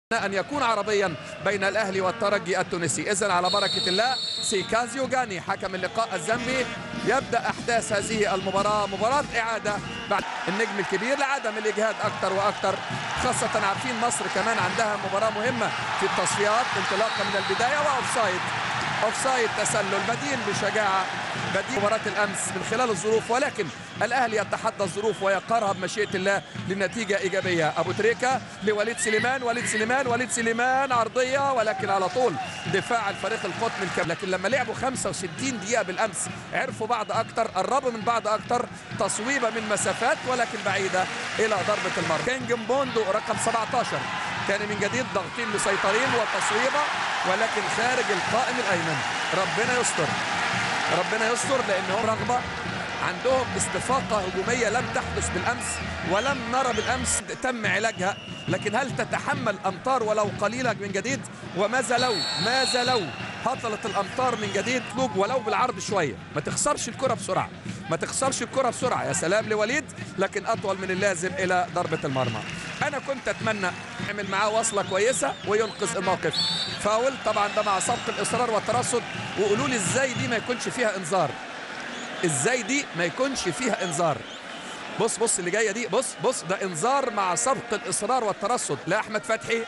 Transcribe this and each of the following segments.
أن يكون عربيا بين الأهلي والترجي التونسي إذن على بركة الله سيكازيو جاني حكم اللقاء الزامبي يبدأ أحداث هذه المباراة مباراة إعادة بعد النجم الكبير لعدم الإجهاد أكثر وأكثر خاصة عارفين مصر كمان عندها مباراة مهمة في التصفيات انطلاقا من البداية وأوفسايد أوفسايد تسلل بدين بشجاعة بدين مباراة الأمس من خلال الظروف ولكن الأهلي يتحدى الظروف ويقرها بمشيئة الله لنتيجة إيجابية أبو تريكة لوليد سليمان وليد سليمان وليد سليمان عرضية ولكن على طول دفاع الفريق القطن الكامل لكن لما لعبوا 65 دقيقة بالأمس عرفوا بعض أكتر قربوا من بعض أكتر تصويبة من مسافات ولكن بعيدة إلى ضربة المرمى كينج بوندو رقم 17 كان من جديد ضاغطين مسيطرين وتصويبة ولكن خارج القائم الأيمن ربنا يستر ربنا يستر لأنهم رغبة عندهم استفاقة هجومية لم تحدث بالأمس ولم نرى بالأمس تم علاجها لكن هل تتحمل أمطار ولو قليلة من جديد وماذا لو ماذا لو هطلت الأمطار من جديد طلوب ولو بالعرض شوية ما تخسرش الكرة بسرعة ما تخسرش الكرة بسرعة يا سلام لوليد لكن أطول من اللازم إلى ضربة المرمى أنا كنت أتمنى يعمل معاه وصلة كويسة وينقذ الموقف فاول طبعا ده مع سبق الإصرار والترصد وقولوا لي إزاي دي ما يكونش فيها إنذار ازاي دي ما يكونش فيها انذار بص بص اللي جايه دي بص بص ده انذار مع سبق الاصرار والترصد لاحمد فتحي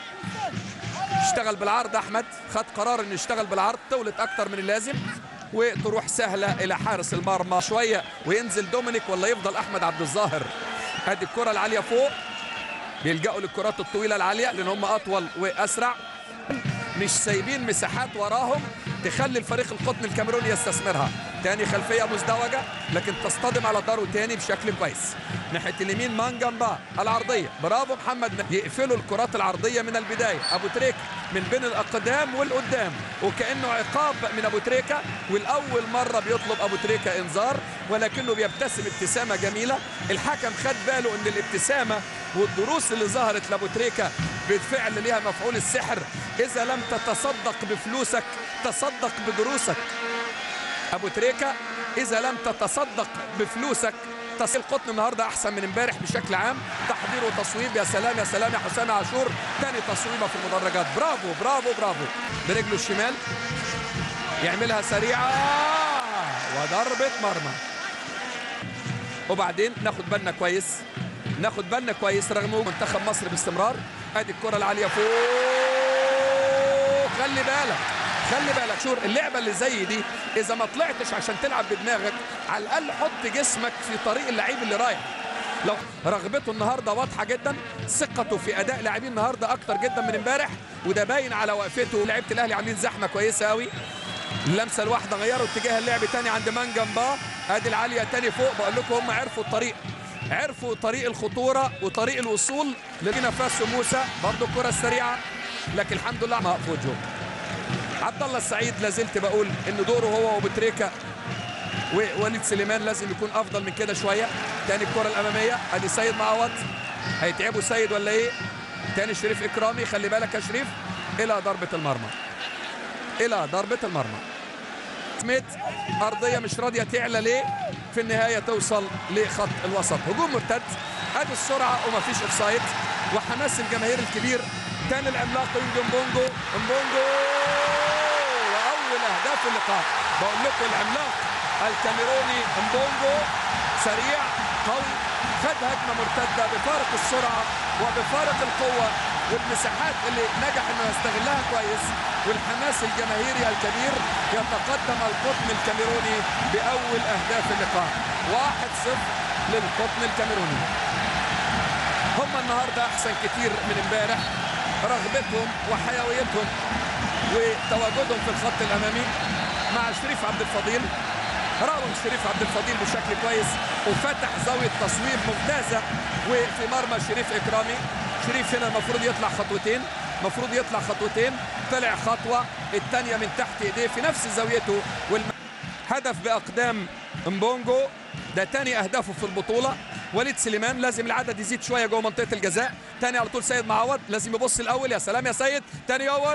اشتغل بالعرض احمد خد قرار انه يشتغل بالعرض طولت اكتر من اللازم وتروح سهله الى حارس المرمى شويه وينزل دومينيك ولا يفضل احمد عبد الظاهر ادي الكره العاليه فوق بيلجأوا للكرات الطويله العاليه لان هم اطول واسرع مش سايبين مساحات وراهم تخلي الفريق القطن الكاميروني يستثمرها تاني خلفية مزدوجة لكن تصطدم على دارو تاني بشكل كويس ناحية اليمين مانجامبا العرضية برافو محمد يقفلوا الكرات العرضية من البداية أبو تريكة من بين الأقدام والقدام وكأنه عقاب من أبو تريكة والأول مرة بيطلب أبو تريكة إنذار ولكنه بيبتسم ابتسامة جميلة الحكم خد باله أن الابتسامة والدروس اللي ظهرت لأبو تريكة بالفعل ليها مفعول السحر إذا لم تتصدق بفلوسك تصدق بدروسك ابو تريكه اذا لم تتصدق بفلوسك تصل قطن النهارده احسن من امبارح بشكل عام تحضير وتصويب يا سلام يا سلام يا حسام عاشور ثاني تصويبه في المدرجات برافو برافو برافو برجله الشمال يعملها سريعه وضربه مرمى وبعدين ناخد بالنا كويس ناخد بالنا كويس رغم منتخب مصر باستمرار ادي الكره العاليه فوق خلي بالك خلي بالك شور اللعبه اللي زي دي اذا ما طلعتش عشان تلعب بدماغك على الاقل حط جسمك في طريق اللعيب اللي رايح لو رغبته النهارده واضحه جدا ثقته في اداء لاعبين النهارده اكتر جدا من امبارح وده باين على وقفته لعيبه الاهلي عاملين زحمه كويسه قوي اللمسه الواحده غيروا اتجاه اللعب تاني عند مانجامبا ادي العاليه تاني فوق بقول لكم هم عرفوا الطريق عرفوا طريق الخطوره وطريق الوصول لقينا فاسو موسى برضه الكره السريعه لكن الحمد لله مقفول جو عبد الله السعيد لازلت بقول ان دوره هو وبتريكا ووليد سليمان لازم يكون افضل من كده شويه تاني الكره الاماميه ادي سيد معوض هيتعبوا سيد ولا ايه تاني شريف اكرامي خلي بالك يا شريف الى ضربه المرمى الى ضربه المرمى سميت ارضيه مش راضيه تعلى ليه في النهايه توصل لخط الوسط هجوم مرتد ادي السرعه ومفيش اوفسايد وحماس الجماهير الكبير تاني العملاق ينجم بونجو امبونجو واول اهداف اللقاء بقول لكم العملاق الكاميروني امبونجو سريع قوي خد هجمه مرتده بفارق السرعه وبفارق القوه والمساحات اللي نجح انه يستغلها كويس والحماس الجماهيري الكبير يتقدم القطن الكاميروني باول اهداف اللقاء 1-0 للقطن الكاميروني هم النهارده احسن كتير من امبارح رغبتهم وحيويتهم وتواجدهم في الخط الامامي مع شريف عبد الفضيل راوغ شريف عبد الفضيل بشكل كويس وفتح زاويه تصويب ممتازه وفي مرمى شريف اكرامي شريف هنا المفروض يطلع خطوتين المفروض يطلع خطوتين طلع خطوه الثانيه من تحت ايديه في نفس زاويته والم... هدف باقدام مبونجو ده تاني اهدافه في البطوله وليد سليمان لازم العدد يزيد شويه جوه منطقه الجزاء تاني على طول سيد معوض لازم يبص الاول يا سلام يا سيد تاني اول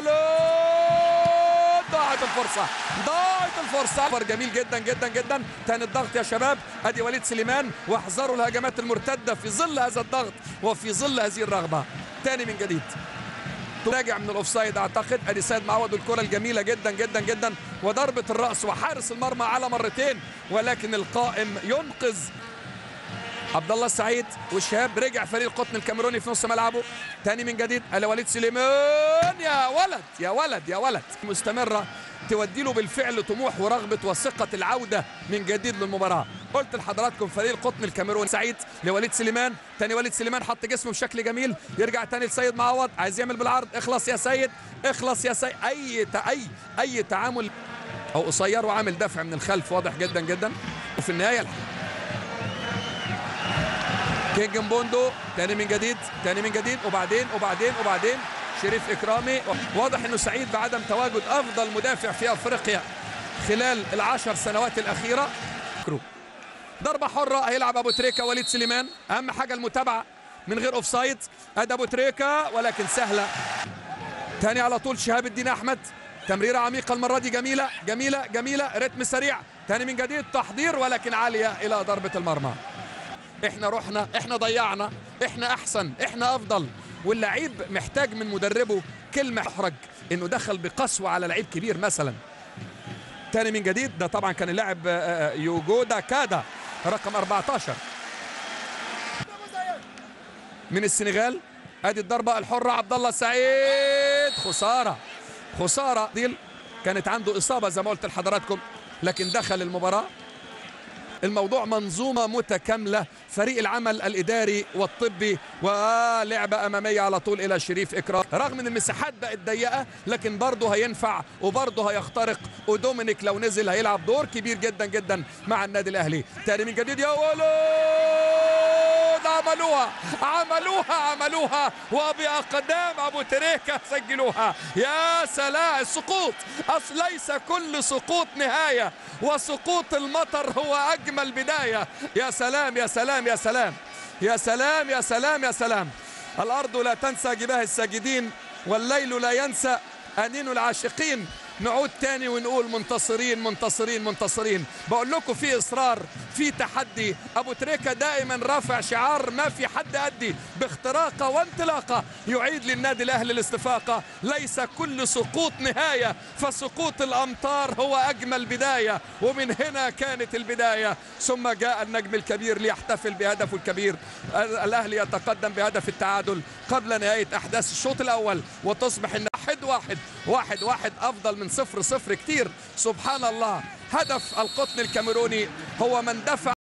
ضاعت الفرصه ضاعت الفرصه جميل جدا جدا جدا تاني الضغط يا شباب ادي وليد سليمان واحذروا الهجمات المرتده في ظل هذا الضغط وفي ظل هذه الرغبه تاني من جديد تراجع من الاوفسايد اعتقد ادي سيد معوض الكره الجميله جدا جدا جدا وضربه الراس وحارس المرمى على مرتين ولكن القائم ينقذ عبد الله السعيد والشهاب رجع فريق القطن الكاميروني في نص ملعبه تاني من جديد على وليد سليمان يا ولد يا ولد يا ولد مستمره تودي له بالفعل طموح ورغبه وثقه العوده من جديد للمباراه قلت لحضراتكم فريق القطن الكاميروني سعيد لوليد سليمان تاني وليد سليمان حط جسمه بشكل جميل يرجع تاني لسيد معوض عايز يعمل بالعرض اخلص يا سيد اخلص يا سيد اي اي اي تعامل او قصير وعامل دفع من الخلف واضح جدا جدا وفي النهايه كينج بوندو تاني من جديد تاني من جديد وبعدين وبعدين وبعدين شريف اكرامي واضح انه سعيد بعدم تواجد افضل مدافع في افريقيا خلال العشر سنوات الاخيره ضربه حره هيلعب ابو تريكه وليد سليمان اهم حاجه المتابعه من غير اوفسايد ادي ابو تريكه ولكن سهله تاني على طول شهاب الدين احمد تمريره عميقه المره دي جميله جميله جميله رتم سريع تاني من جديد تحضير ولكن عاليه الى ضربه المرمى احنا رحنا احنا ضيعنا احنا احسن احنا افضل واللعيب محتاج من مدربه كلمه احرج انه دخل بقسوه على لعيب كبير مثلا تاني من جديد ده طبعا كان اللاعب يوجودا كادا رقم 14 من السنغال ادي الضربه الحره عبد الله سعيد خساره خساره ديل كانت عنده اصابه زي ما قلت لحضراتكم لكن دخل المباراه الموضوع منظومه متكامله فريق العمل الاداري والطبي ولعبه اماميه على طول الى شريف اكرام رغم ان المساحات بقت ضيقه لكن برضه هينفع وبرضه هيخترق ودومينيك لو نزل هيلعب دور كبير جدا جدا مع النادي الاهلي تاني من جديد يا ولد عملوها عملوها عملوها وباقدام ابو تريكه سجلوها يا سلام السقوط اصل ليس كل سقوط نهايه وسقوط المطر هو اجمل بدايه يا سلام يا سلام يا سلام يا سلام يا سلام يا سلام الارض لا تنسى جباه الساجدين والليل لا ينسى انين العاشقين نعود تاني ونقول منتصرين منتصرين منتصرين بقول لكم في اصرار في تحدي ابو تريكه دائما رافع شعار ما في حد ادي باختراقه وانطلاقه يعيد للنادي الاهلي الاستفاقه ليس كل سقوط نهايه فسقوط الامطار هو اجمل بدايه ومن هنا كانت البدايه ثم جاء النجم الكبير ليحتفل بهدفه الكبير الاهلي يتقدم بهدف التعادل قبل نهايه احداث الشوط الاول وتصبح واحد واحد واحد واحد افضل من صفر صفر كتير سبحان الله هدف القطن الكاميروني هو من دفع